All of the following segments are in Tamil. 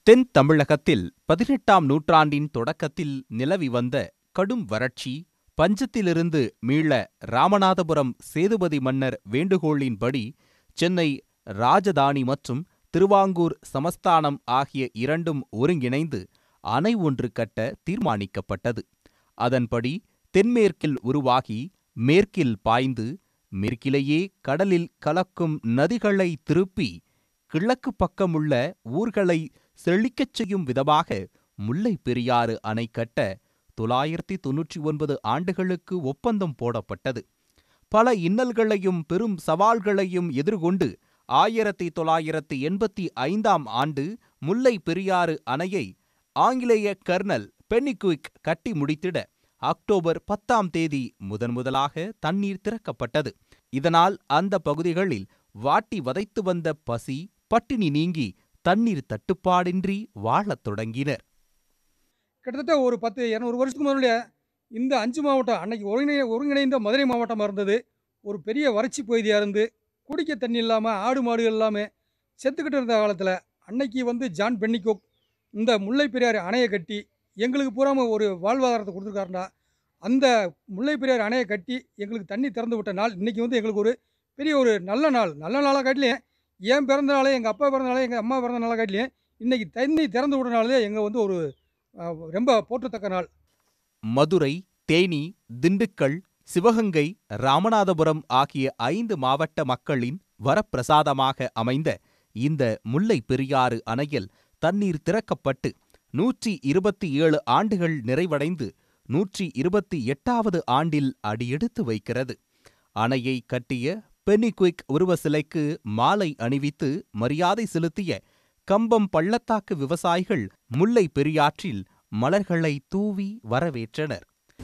தென் தமிழகத்தில் பதினெட்டாம் நூற்றாண்டின் தொடக்கத்தில் நிலவி வந்த கடும் வறட்சி பஞ்சத்திலிருந்து மீள ராமநாதபுரம் சேதுபதி மன்னர் வேண்டுகோளின்படி சென்னை ராஜதானி மற்றும் திருவாங்கூர் சமஸ்தானம் ஆகிய இரண்டும் ஒருங்கிணைந்து அணை ஒன்று கட்ட தீர்மானிக்கப்பட்டது அதன்படி தென்மேற்கில் உருவாகி மேற்கில் பாய்ந்து மேற்கிலேயே கடலில் கலக்கும் நதிகளை திருப்பி கிழக்கு பக்கமுள்ள ஊர்களை செழிக்கச் செய்யும் விதமாக முல்லைப் பெரியாறு அணை கட்ட தொள்ளாயிரத்தி தொன்னூற்றி ஒன்பது ஆண்டுகளுக்கு ஒப்பந்தம் போடப்பட்டது பல இன்னல்களையும் பெரும் சவால்களையும் எதிர்கொண்டு ஆயிரத்தி தொள்ளாயிரத்தி எண்பத்தி ஐந்தாம் ஆண்டு முல்லை பெரியாறு அணையை ஆங்கிலேய கர்னல் பென்னிகுயிக் கட்டி முடித்திட அக்டோபர் பத்தாம் தேதி முதன்முதலாக தண்ணீர் திறக்கப்பட்டது இதனால் அந்த பகுதிகளில் வாட்டி வதைத்து வந்த பசி பட்டினி நீங்கி தண்ணீர் தட்டுப்பாடின்றி வாழத் தொடங்கினர் கிட்டத்தட்ட ஒரு பத்து இரநூறு வருஷத்துக்கு முன்னாடியே இந்த அஞ்சு மாவட்டம் அன்னைக்கு ஒருங்கிணை ஒருங்கிணைந்த மதுரை மாவட்டமாக இருந்தது ஒரு பெரிய வறட்சி பகுதியாக இருந்து குடிக்க தண்ணி இல்லாமல் ஆடு மாடுகள் இல்லாமல் செத்துக்கிட்டு இருந்த காலத்தில் அன்னைக்கு வந்து ஜான் பென்னிகோக் இந்த முல்லை பெரியாறு அணையை கட்டி எங்களுக்கு பூராமல் ஒரு வாழ்வாதாரத்தை கொடுத்துருக்காருண்டா அந்த முல்லை பெரியாறு அணையை கட்டி எங்களுக்கு தண்ணி திறந்து விட்ட நாள் இன்றைக்கி வந்து எங்களுக்கு ஒரு பெரிய ஒரு நல்ல நாள் நல்ல நாளாக காட்டிலையும் என் பிறந்த நாளே எங்கள் அப்பா பிறந்த நாளே எங்கள் அம்மா பிறந்த நாளாக காட்டிலையும் இன்றைக்கி தண்ணி திறந்து விட்ட நாளே எங்கள் வந்து ஒரு அஹ், ரொம்ப போற்றத்தக்க நாள் மதுரை தேனி திண்டுக்கல் சிவகங்கை ராமநாதபுரம் ஆகிய ஐந்து மாவட்ட மக்களின் வரப்பிரசாதமாக அமைந்த இந்த முல்லை பெரியாறு அணையில் தண்ணீர் திறக்கப்பட்டு நூற்றி இருபத்தி ஏழு ஆண்டுகள் நிறைவடைந்து நூற்றி இருபத்தி எட்டாவது ஆண்டில் அடியெடுத்து வைக்கிறது அணையை கட்டிய பெனிகுயிக் உருவ சிலைக்கு மாலை அணிவித்து மரியாதை செலுத்திய கம்பம் பள்ளத்தாக்கு விவசாயிகள் முல்லை பெரியாற்றில் மலர்களை தூவி வரவேற்றனர்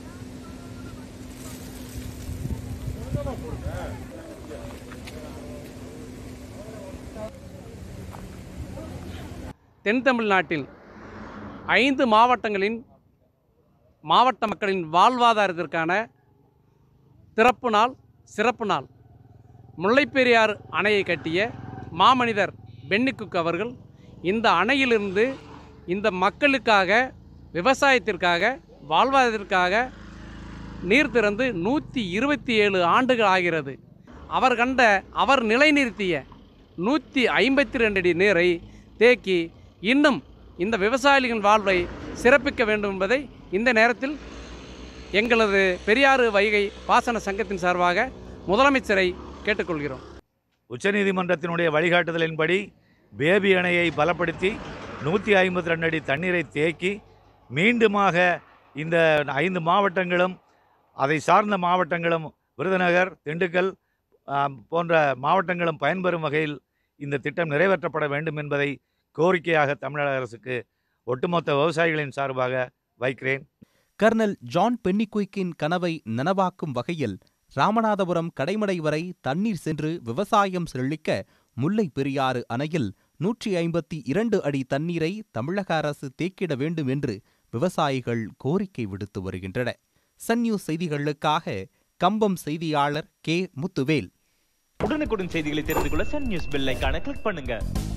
தென் தமிழ்நாட்டில் ஐந்து மாவட்டங்களின் மாவட்ட மக்களின் வாழ்வாதாரத்திற்கான திறப்பு நாள் சிறப்பு நாள் முல்லைப்பெரியாறு அணையை கட்டிய மாமனிதர் பென்னிக்குக் அவர்கள் இந்த அணையிலிருந்து இந்த மக்களுக்காக விவசாயத்திற்காக வாழ்வாதாரத்திற்காக நீர் திறந்து நூற்றி இருபத்தி ஏழு ஆண்டுகள் ஆகிறது அவர் கண்ட அவர் நிலைநிறுத்திய நூற்றி ஐம்பத்தி ரெண்டு அடி நீரை தேக்கி இன்னும் இந்த விவசாயிகளின் வாழ்வை சிறப்பிக்க வேண்டும் என்பதை இந்த நேரத்தில் எங்களது பெரியாறு வைகை பாசன சங்கத்தின் சார்பாக முதலமைச்சரை கேட்டுக்கொள்கிறோம் உச்சநீதிமன்றத்தினுடைய வழிகாட்டுதலின்படி பேபி அணையை பலப்படுத்தி நூற்றி ஐம்பத்தி ரெண்டு அடி தண்ணீரை தேக்கி மீண்டுமாக இந்த ஐந்து மாவட்டங்களும் அதை சார்ந்த மாவட்டங்களும் விருதுநகர் திண்டுக்கல் ஆம், போன்ற மாவட்டங்களும் பயன்பெறும் வகையில் இந்த திட்டம் நிறைவேற்றப்பட வேண்டும் என்பதை கோரிக்கையாக தமிழக அரசுக்கு ஒட்டுமொத்த விவசாயிகளின் சார்பாக வைக்கிறேன் கர்னல் ஜான் பென்னிகுயிக்கின் கனவை நனவாக்கும் வகையில் ராமநாதபுரம் கடைமடை வரை தண்ணீர் சென்று விவசாயம் செழிக்க முல்லை பெரியாறு அணையில் நூற்றி ஐம்பத்தி இரண்டு அடி தண்ணீரை தமிழக அரசு தேக்கிட வேண்டும் என்று விவசாயிகள் கோரிக்கை விடுத்து வருகின்றன சன் நியூஸ் செய்திகளுக்காக கம்பம் செய்தியாளர் கே முத்துவேல் உடனுக்குடன் செய்திகளை தெரிந்து கொள்ள சன் நியூஸ் பெல் ஐகானை கிளிக் பண்ணுங்க